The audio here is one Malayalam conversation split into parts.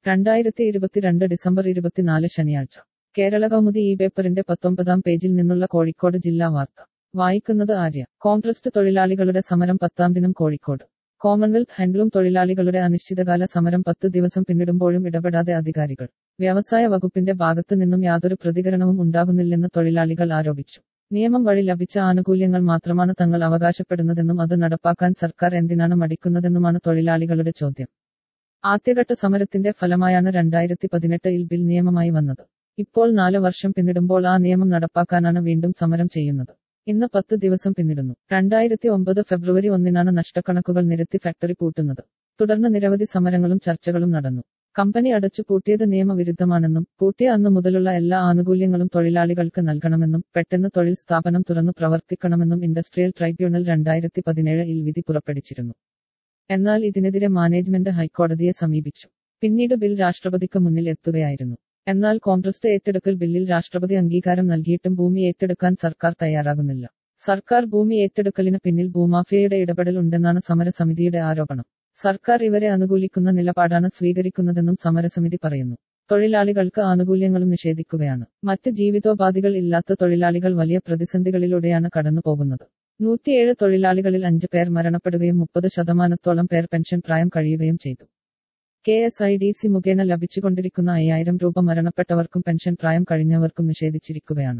രണ്ടായിരത്തി ഇരുപത്തിരണ്ട് ഡിസംബർ ഇരുപത്തിനാല് ശനിയാഴ്ച കേരള കൗമുദി ഈ പേപ്പറിന്റെ പത്തൊമ്പതാം പേജിൽ നിന്നുള്ള കോഴിക്കോട് ജില്ലാ വാർത്ത വായിക്കുന്നത് ആര്യ കോൺട്രസ്റ്റ് തൊഴിലാളികളുടെ സമരം പത്താം ദിനം കോഴിക്കോട് കോമൺവെൽത്ത് ഹാൻഡ്ലൂം തൊഴിലാളികളുടെ അനിശ്ചിതകാല സമരം പത്ത് ദിവസം പിന്നിടുമ്പോഴും ഇടപെടാതെ അധികാരികൾ വ്യവസായ വകുപ്പിന്റെ ഭാഗത്തു നിന്നും യാതൊരു പ്രതികരണവും ഉണ്ടാകുന്നില്ലെന്ന് തൊഴിലാളികൾ ആരോപിച്ചു നിയമം വഴി ലഭിച്ച ആനുകൂല്യങ്ങൾ മാത്രമാണ് തങ്ങൾ അവകാശപ്പെടുന്നതെന്നും അത് നടപ്പാക്കാൻ സർക്കാർ എന്തിനാണ് മടിക്കുന്നതെന്നുമാണ് തൊഴിലാളികളുടെ ചോദ്യം ആദ്യഘട്ട സമരത്തിന്റെ ഫലമായാണ് രണ്ടായിരത്തി പതിനെട്ടിൽ ബിൽ നിയമമായി വന്നത് ഇപ്പോൾ നാല് വർഷം പിന്നിടുമ്പോൾ ആ നിയമം നടപ്പാക്കാനാണ് വീണ്ടും സമരം ചെയ്യുന്നത് ഇന്ന് പത്ത് ദിവസം പിന്നിടുന്നു രണ്ടായിരത്തി ഒമ്പത് ഫെബ്രുവരി ഒന്നിനാണ് നഷ്ടക്കണക്കുകൾ നിരത്തി ഫാക്ടറി പൂട്ടുന്നത് തുടർന്ന് നിരവധി സമരങ്ങളും ചർച്ചകളും നടന്നു കമ്പനി അടച്ചു പൂട്ടിയത് നിയമവിരുദ്ധമാണെന്നും പൂട്ടിയ അന്നു മുതലുള്ള എല്ലാ ആനുകൂല്യങ്ങളും തൊഴിലാളികൾക്ക് നൽകണമെന്നും പെട്ടെന്ന് തൊഴിൽ സ്ഥാപനം തുറന്നു പ്രവർത്തിക്കണമെന്നും ഇൻഡസ്ട്രിയൽ ട്രൈബ്യൂണൽ രണ്ടായിരത്തി പതിനേഴിൽ വിധി പുറപ്പെടുവിച്ചിരുന്നു എന്നാൽ ഇതിനെതിരെ മാനേജ്മെന്റ് ഹൈക്കോടതിയെ സമീപിച്ചു പിന്നീട് ബിൽ രാഷ്ട്രപതിക്ക് മുന്നിൽ എത്തുകയായിരുന്നു എന്നാൽ കോൺഗ്രസ് ഏറ്റെടുക്കൽ ബില്ലിൽ രാഷ്ട്രപതി അംഗീകാരം നൽകിയിട്ടും ഭൂമി ഏറ്റെടുക്കാൻ സർക്കാർ തയ്യാറാകുന്നില്ല സർക്കാർ ഭൂമി ഏറ്റെടുക്കലിന് പിന്നിൽ ഭൂമാഫിയയുടെ ഇടപെടൽ ഉണ്ടെന്നാണ് സമരസമിതിയുടെ ആരോപണം സർക്കാർ ഇവരെ അനുകൂലിക്കുന്ന നിലപാടാണ് സ്വീകരിക്കുന്നതെന്നും സമരസമിതി പറയുന്നു തൊഴിലാളികൾക്ക് ആനുകൂല്യങ്ങളും നിഷേധിക്കുകയാണ് മറ്റ് ജീവിതോപാധികൾ ഇല്ലാത്ത തൊഴിലാളികൾ വലിയ പ്രതിസന്ധികളിലൂടെയാണ് കടന്നുപോകുന്നത് നൂറ്റിയേഴ് തൊഴിലാളികളിൽ അഞ്ച് പേർ മരണപ്പെടുകയും മുപ്പത് ശതമാനത്തോളം പേർ പെൻഷൻ പ്രായം കഴിയുകയും ചെയ്തു K S I D C മുഖേന ലഭിച്ചുകൊണ്ടിരിക്കുന്ന അയ്യായിരം രൂപ മരണപ്പെട്ടവർക്കും പെൻഷൻ പ്രായം കഴിഞ്ഞവർക്കും നിഷേധിച്ചിരിക്കുകയാണ്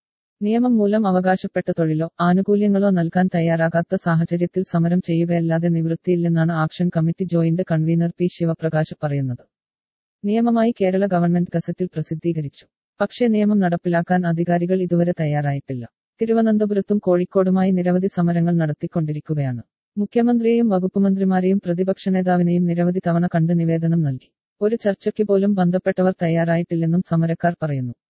നിയമം മൂലം അവകാശപ്പെട്ട തൊഴിലോ ആനുകൂല്യങ്ങളോ നൽകാൻ തയ്യാറാകാത്ത സാഹചര്യത്തിൽ സമരം ചെയ്യുകയല്ലാതെ നിവൃത്തിയില്ലെന്നാണ് action committee joint convener P Sivaprakash പറയുന്നത് നിയമമായി കേരള ഗവൺമെന്റ് ഗസറ്റിൽ പ്രസിദ്ധീകരിച്ചു പക്ഷേ നിയമം നടപ്പിലാക്കാൻ അധികാരികൾ ഇതുവരെ തയ്യാറായിട്ടില്ല തിരുവനന്തപുരത്തും കോഴിക്കോടുമായി നിരവധി സമരങ്ങൾ നടത്തിക്കൊണ്ടിരിക്കുകയാണ് മുഖ്യമന്ത്രിയെയും വകുപ്പുമന്ത്രിമാരെയും പ്രതിപക്ഷ നേതാവിനെയും നിരവധി തവണ കണ്ട് നിവേദനം നൽകി ഒരു ചർച്ചയ്ക്ക് പോലും ബന്ധപ്പെട്ടവർ തയ്യാറായിട്ടില്ലെന്നും സമരക്കാർ പറയുന്നു